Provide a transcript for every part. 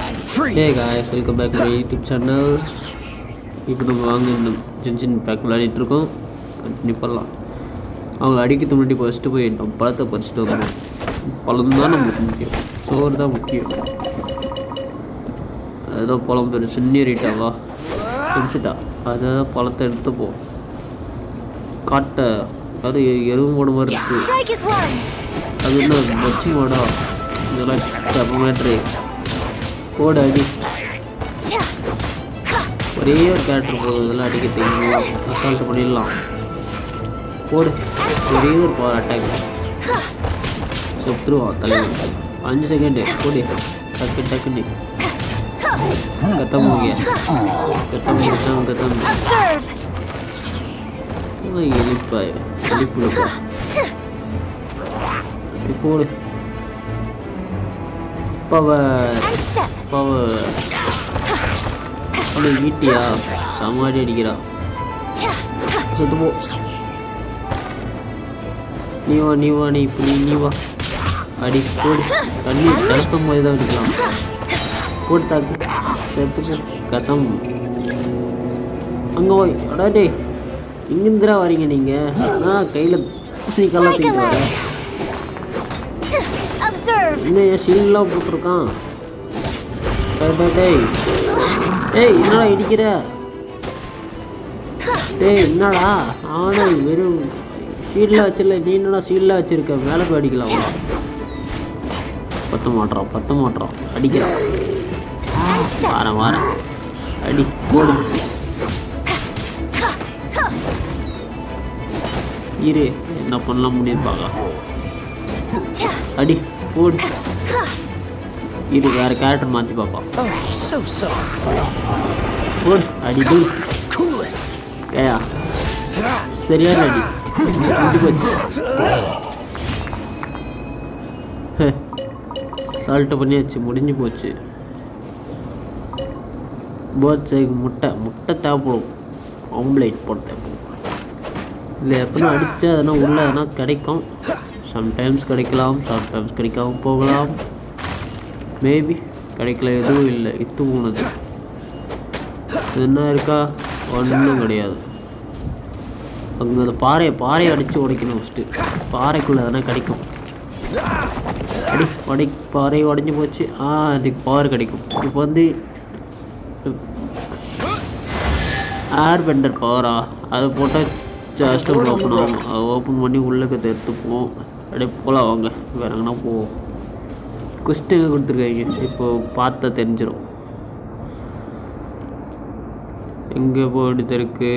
Hey guys welcome back my YouTube channel இப்போ நம்ம வாங்க இந்த ஜென்ஷன் பேக் விளையாடிட்டு இருக்கோம் கண்டினியூ பண்ணலாம் அவங்க அடிக்கிறது முன்னாடி ஃபஸ்ட்டு போய் நம்ம பழத்தை பறிச்சுட்டு வரணும் பழம் தான் நமக்கு முக்கியம் சோறு தான் முக்கியம் அதுதான் பழம் பேர் சின்னேறிட்டாவா பிடிச்சிட்டா அதான் பழத்தை எடுத்துப்போம் காட்டை அது எருவு மாடு மாதிரி இருக்குது Strike is one. அது என்ன மச்சி மாடா இதெல்லாம் டெர்மேட்ரு கோடு அடி ஒரே ஒரு கேரக்டர் போதும் இதெல்லாம் அடிக்க தெரியும் அசால்ட் பண்ணிடலாம் போடு ஒரே ஒரு பவர் அட்டாக் செத்துருவான் தலைவன் அஞ்சு செகண்டு போடு டக்கு டக்குன்னு கத்தம் போங்க கத்தம் கத்தம் கத்தம் Observe. எலிப்பாய் எலிப்புழுப்பா போடு பவர் And step. பவர் அப்படி ஈட்டியா சமாடி அடிக்கிறா செத்து போ நீ வா நீ வா நீ இப்படி நீ வா அடி போடு தண்ணி கலக்கும் போது தான் அடிக்கலாம் போட்டு தாக்கு செத்து போ கதம் அங்கே போய் அடா டேய் இங்கிருந்துடா வரீங்க நீங்கள் நான் கையில் பூசணிக்கெல்லாம் தூக்கிட்டு வரேன் Observe. இன்னும் என் ஷீல்டெலாம் போட்டிருக்கான் டேய், டேய், டேய் டேய் என்னடா இடிக்கிற டேய் என்னடா அவனும் வெறும் ஷீல்டில் வச்சிடல நீ என்னடா ஷீல்டில் வச்சிருக்க மேலே போய் அடிக்கலாம் அவனை. பத்த மாட்டுறான் பத்த மாட்டுறான் அடிக்கிறான் வாரேன் வாரேன் அடி போடு இரு என்ன பண்ணலாம் முடியுது பார்க்கலாம் அடி போடு இது வேற கேரக்டர் மாற்றி பார்ப்போம் Oh, so sorry. போடு அடி டூ Cool it. கயா சரியான அடி முடிஞ்சு போச்சு சால்ட்டு பண்ணியாச்சு முடிஞ்சு போச்சு பேர்ட்ஸ் எக் முட்டை முட்டை தேவைப்படும் ஆம்லேட் போட தேவைப்படும் இல்லை எப்படின்னா அடித்தா எதனா உள்ள எதனா கிடைக்கும் சம்டைம்ஸ் கிடைக்கலாம் சம்டைம்ஸ் கிடைக்காம போகலாம் மேபி கிடைக்கல எதுவும் இல்லை இத்து போனது இது என்ன இருக்கா ஒன்றும் கிடையாது அங்கே அந்த பாறையை பாறையை அடித்து உடைக்கணும் ஃபஸ்ட்டு பாறைக்குள்ளே எதனா கிடைக்கும் அடி உடை பாறை உடஞ்சி போச்சு ஆ அதுக்கு பவர் கிடைக்கும் இப்போ வந்து ஏர் பெண்டர் பவரா அதை போட்டால் ஜாஸ்ட் ஓப்பன் ஆகும் அதை ஓப்பன் பண்ணி உள்ளே எடுத்துப்போம் அப்படியே போகலாம் வாங்க வேற எங்கன்னா போவோம் கொஸ்டின் கொடுத்துருக்காங்க இப்போ பார்த்தா தெரிஞ்சிடும் எங்கே போயிட்டு இருக்கு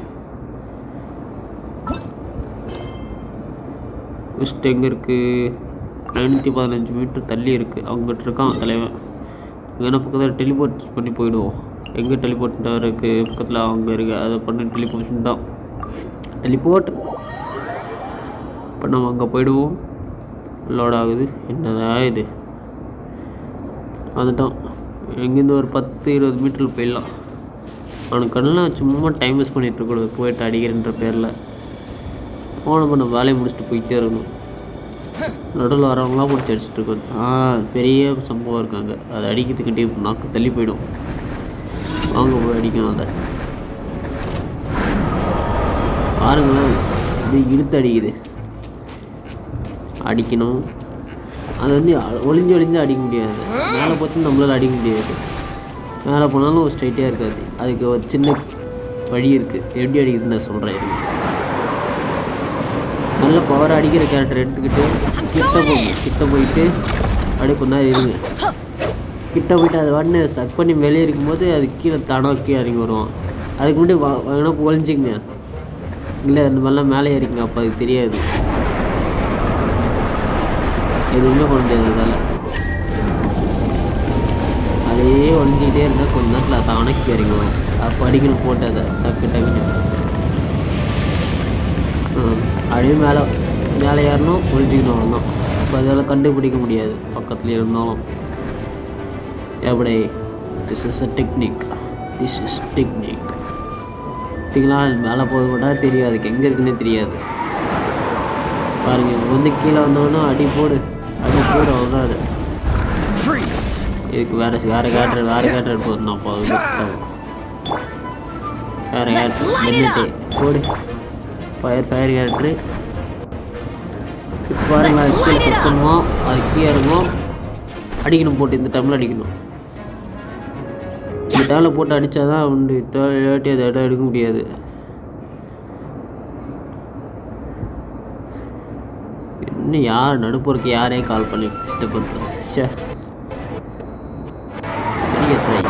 கொஸ்ட் எங்கே இருக்குது ஐநூற்றி பதினஞ்சு மீட்டர் தள்ளி இருக்குது அவங்ககிட்ட இருக்கான் தலைவன் எங்கன்னா பக்கத்தில் டெலிபோர்ட் பண்ணி போயிடுவோம் எங்கே டெலிபோர்ட் டவர் இருக்குது பக்கத்தில் அங்கே இருக்குது அதை பண்ணி டெலிபோர்ஷன் தான் டெலிபோர்ட் இப்போ நம்ம அங்கே போயிடுவோம் லோட் ஆகுது என்னதான் இது அதுதான் எங்கேருந்து ஒரு பத்து இருபது மீட்டரில் போயிடலாம் அவனுக்கு கண்ணெலாம் சும்மா டைம் வேஸ்ட் பண்ணிட்டு இருக்கக்கூடாது போயிட்டு அடிக்கிறன்ற பேரில் ஃபோனை பண்ண வேலையை முடிச்சுட்டு போயிட்டே இருக்கணும் நடுவில் வரவங்களாம் முடிச்சு அடிச்சுட்டு இருக்கோம் ஆ பெரிய சம்பவம் இருக்காங்க அதை அடிக்கிறதுக்கிட்டே நாக்கு தள்ளி போயிடும் வாங்க போய் அடிக்கணும் அதை பாருங்களேன் இது இழுத்து அடிக்குது அடிக்கணும் அது வந்து அ- ஒளிஞ்சு ஒளிஞ்சு அடிக்க முடியாது மேலே போச்சு நம்மளால் அடிக்க முடியாது மேலே போனாலும் ஸ்ட்ரைட்டாக இருக்காது அதுக்கு ஒரு சின்ன வழி இருக்குது எப்படி அடிக்குதுன்னு நான் சொல்கிறேன் நல்ல பவர் அடிக்கிற கேரக்டர் எடுத்துக்கிட்டு கிட்ட போய் கிட்ட போயிட்டு அப்படியே கொஞ்ச நேரம் இருங்க கிட்ட போயிட்டு அது வாட்டினு சக் பண்ணி வெளியே இருக்கும்போது அது கீழே தானாக கீழே இறங்கி வருவான் அதுக்கு முன்னாடி வா வேணா ஒழிஞ்சிங்க இல்லை இந்த மாதிரிலாம் மேலே ஏறிங்க அப்போ அதுக்கு தெரியாது எதுவுமே பண்ண முடியாது அதால் அப்படியே ஒழிஞ்சிக்கிட்டே இருந்தால் கொஞ்ச நேரத்தில் தானே கீழே இறங்கி வரும் அப்போ அடிக்கணும் போட்டு அதை டக்கு டக்குன்னு ம், அப்படியே மேலே மேலே ஏறணும் ஒழிஞ்சிக்கணும் அவ்வளோதான் இப்போ அதெல்லாம் கண்டுபிடிக்க முடியாது பக்கத்துல இருந்தாலும் எப்படி this is a technique this is technique பார்த்தீங்களா அது மேலே போக கூட தெரியாது அதுக்கு எங்கே இருக்குன்னே தெரியாது பாருங்க இவன் வந்து கீழே வந்தவொடனே அடி போடு அடி போடு அவ்வளோதான் அது Freeze! இதுக்கு வேறு வேறு கேரக்டர் வேறு கேரக்டர் போதும் நான் போதும் வேறு கேரக்டர் பென்னிட்டு போடு ஃபயர் ஃபயர் கேரக்டரு இப்போ பாருங்க கீழே கட் பண்ணுவோம் அது கீழே இருக்கும் அடிக்கணும் போட்டு இந்த டைமில் அடிக்கணும் இந்த டைமில் போட்டு அடித்தா தான் உண்டு இல்லாட்டி அதை இடம் எடுக்க முடியாது இன்னும் யார் நடுப்புறக்கு யாரே கால் பண்ணி கஷ்டப்படுத்துறோம் ஷே பெரிய ட்ரை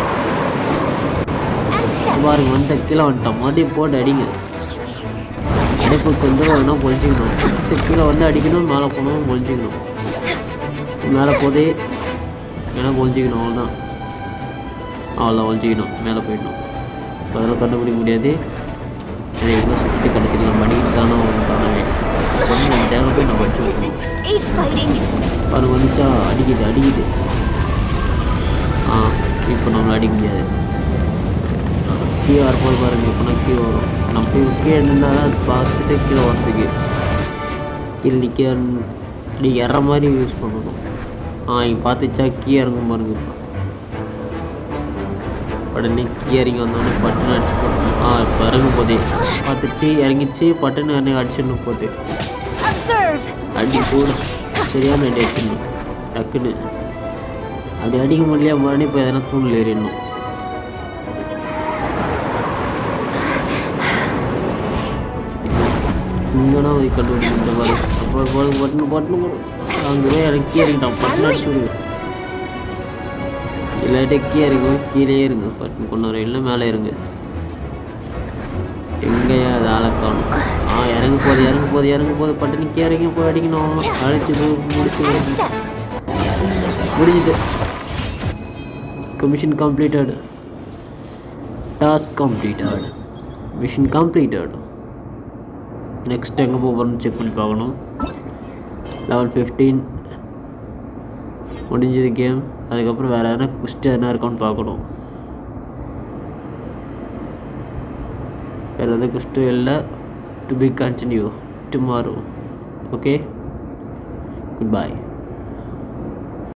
பாருங்க வந்து கீழே வந்துட்டோம் மறுபடியும் போட்டு அடிங்க அடுப்பு கொஞ்சம் வேணா பொழிச்சிக்கணும் அடுத்து கீழே வந்து அடிக்கணும் மேலே போகணும் பொழிச்சிக்கணும் மேலே போதே ஏன்னா பொழிச்சிக்கணும் அவ்வளோதான் அவ்வளோ ஒழிச்சிக்கணும் மேலே போயிடணும் அதெல்லாம் கண்டுபிடிக்க முடியாது இதை இன்னும் சுற்றிட்டு கடைசியில் நம்ம அடிக்கிட்டு தானே ஒன்று தானே கொஞ்சம் தேவை போய் நம்ம This வச்சு isn't stage fighting. பாருங்க வந்துச்சா அடிக்குது அடிக்குது ஆ இப்போ நம்மளை அடிக்க முடியாது கீழே வரப்போது பாருங்க இப்போ நான் கீழே வரும் நம்ம போய் கீழே நின்னா தான் பார்த்துட்டு கீழே வரதுக்கு கீழே நிற்க அப்படி இற மாதிரி யூஸ் பண்ணணும் ஆ இங்கே பார்த்துச்சா கீழே இறங்கும் பாருங்க இப்போ உடனே கீழே இறங்கி வந்தோடனே பட்டுன்னு அடிச்சு போட்டணும் ஆ இப்போ இறங்கும் போதே பார்த்துச்சு இறங்கிச்சு பட்டுன்னு எனக்கு அடிச்சிடணும் போட்டு Observe. அடி கூட சரியான அடி அடிச்சிடணும் டக்குன்னு அப்படி அடிக்க முடியல மறுபடியும் இப்போ எதனா தூணில் ஏறிடணும் இங்கன்னா போய் கண்டுபிடிக்கும் இந்த மாதிரி அப்புறம் போடு பட்டுன்னு பட்டுன்னு போடு அங்கே போய் இறக்கி இறங்கிட்டான் பட்டுன்னு அடிச்சு விடுங்க இல்லாட்டி கீழே இருங்க கீழே இருங்க பட்டுன்னு கொண்டு வர இல்லை மேலே இருங்க எங்கேயா அது ஆளை காணும் ஆ இறங்க போகுது இறங்க போகுது இறங்க போகுது பட்டு நிற்க இறங்க போய் அடிக்கணும் அழைச்சி முடிச்சு Step. முடிஞ்சுது commission completed task completed mission completed next எங்கே போகிறோம்னு செக் பண்ணி பார்க்கணும் லெவல் ஃபிஃப்டீன் முடிஞ்சது கேம் அதுக்கப்புறம் வேறு எதனா குஸ்ட் எதனா இருக்கான்னு பார்க்கணும் வேறு எதுவும் குஸ்ட்டும் இல்லை to be continue tomorrow okay good by